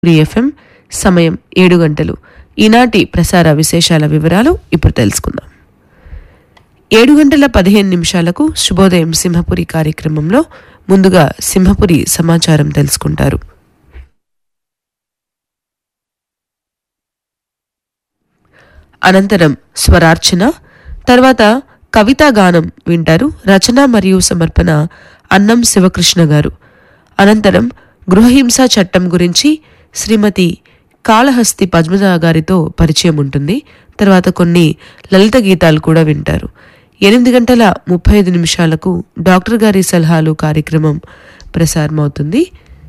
Simhapuri FM సమయం ఏడు గంటలు ఈనాటి ప్రసార విశేషాల వివరాలు ఇప్పుడు తెలుసుకుందాం ఏడు గంటల పదిహేను నిమిషాలకు శుభోదయం సింహపురి కార్యక్రమంలో ముందుగా సింహపురి సమాచారం తెలుసుకుంటారు అనంతరం స్వరార్చన తర్వాత కవితా గానం వింటారు రచన మరియు సమర్పణ అన్నం శివకృష్ణ గారు అనంతరం గృహహింస చట్టం గురించి శ్రీమతి కాళహస్తి పద్మజ గారితో పరిచయం ఉంటుంది తర్వాత కొన్ని లలిత గీతాలు కూడా వింటారు ఎనిమిది గంటల ముప్పై ఐదు నిమిషాలకు డాక్టర్ గారి సలహాలు కార్యక్రమం ప్రసారమవుతుంది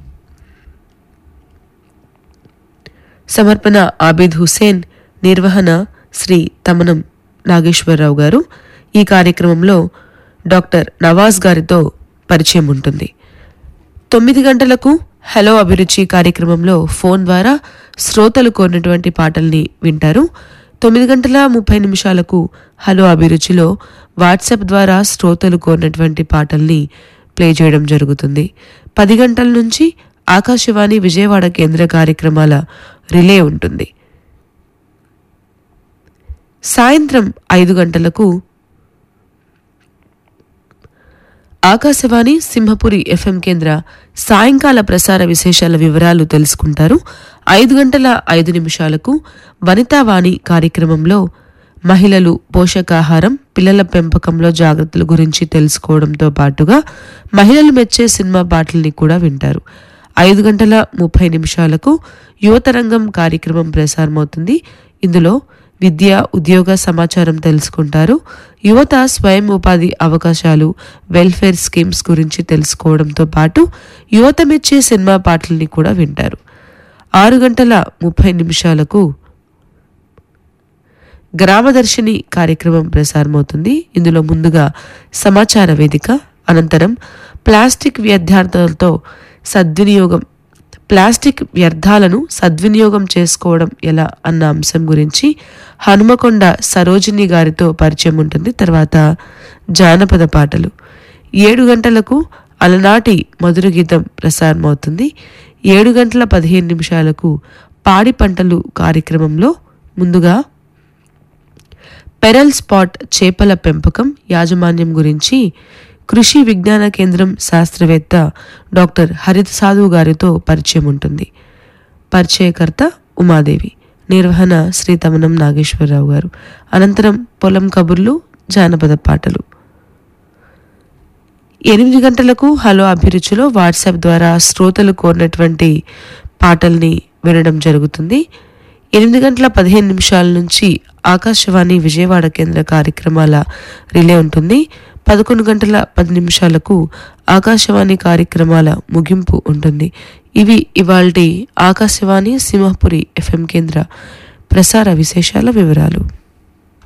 సమర్పణ ఆబిద్ హుసేన్ నిర్వహణ శ్రీ తమనం నాగేశ్వరరావు గారు ఈ కార్యక్రమంలో డాక్టర్ నవాజ్ గారితో పరిచయం ఉంటుంది తొమ్మిది గంటలకు హలో అభిరుచి కార్యక్రమంలో ఫోన్ ద్వారా శ్రోతలు కోరినటువంటి పాటల్ని వింటారు తొమ్మిది గంటల ముప్పై నిమిషాలకు హలో అభిరుచిలో వాట్సాప్ ద్వారా శ్రోతలు కోరినటువంటి పాటల్ని ప్లే చేయడం జరుగుతుంది పది గంటల నుంచి ఆకాశవాణి విజయవాడ కేంద్ర కార్యక్రమాల రిలే ఉంటుంది సాయంత్రం ఐదు గంటలకు ఆకాశవాణి సింహపురి ఎఫ్ఎం కేంద్ర సాయంకాల ప్రసార విశేషాల వివరాలు తెలుసుకుంటారు ఐదు గంటల ఐదు నిమిషాలకు వనితావాణి కార్యక్రమంలో మహిళలు పోషకాహారం పిల్లల పెంపకంలో జాగ్రత్తల గురించి తెలుసుకోవడంతో పాటుగా మహిళలు మెచ్చే సినిమా పాటల్ని కూడా వింటారు ఐదు గంటల ముప్పై నిమిషాలకు యువతరంగం కార్యక్రమం ప్రసారమవుతుంది ఇందులో విద్య ఉద్యోగ సమాచారం తెలుసుకుంటారు యువత స్వయం ఉపాధి అవకాశాలు వెల్ఫేర్ స్కీమ్స్ గురించి తెలుసుకోవడంతో పాటు యువత మెచ్చే సినిమా పాటల్ని కూడా వింటారు ఆరు గంటల ముప్పై నిమిషాలకు గ్రామదర్శిని కార్యక్రమం ప్రసారమవుతుంది ఇందులో ముందుగా సమాచార వేదిక అనంతరం ప్లాస్టిక్ వ్యర్థాలతో సద్వినియోగం ప్లాస్టిక్ వ్యర్థాలను సద్వినియోగం చేసుకోవడం ఎలా అన్న అంశం గురించి హనుమకొండ సరోజిని గారితో పరిచయం ఉంటుంది తర్వాత జానపద పాటలు ఏడు గంటలకు అలనాటి మధుర గీతం ప్రసారమవుతుంది ఏడు గంటల పదిహేను నిమిషాలకు పాడి పంటలు కార్యక్రమంలో ముందుగా పెరల్ స్పాట్ చేపల పెంపకం యాజమాన్యం గురించి కృషి విజ్ఞాన కేంద్రం శాస్త్రవేత్త డాక్టర్ హరిత సాధు గారితో పరిచయం ఉంటుంది పరిచయకర్త ఉమాదేవి నిర్వహణ శ్రీ తమనం నాగేశ్వరరావు గారు అనంతరం పొలం కబుర్లు జానపద పాటలు ఎనిమిది గంటలకు హలో అభిరుచిలో వాట్సాప్ ద్వారా శ్రోతలు కోరినటువంటి పాటల్ని వినడం జరుగుతుంది ఎనిమిది గంటల పదిహేను నిమిషాల నుంచి ఆకాశవాణి విజయవాడ కేంద్ర కార్యక్రమాల రిలే ఉంటుంది పదకొండు గంటల పది నిమిషాలకు ఆకాశవాణి కార్యక్రమాల ముగింపు ఉంటుంది ఇవి ఇవాల్టి ఆకాశవాణి సింహపురి ఎఫ్ఎం కేంద్ర ప్రసార విశేషాల వివరాలు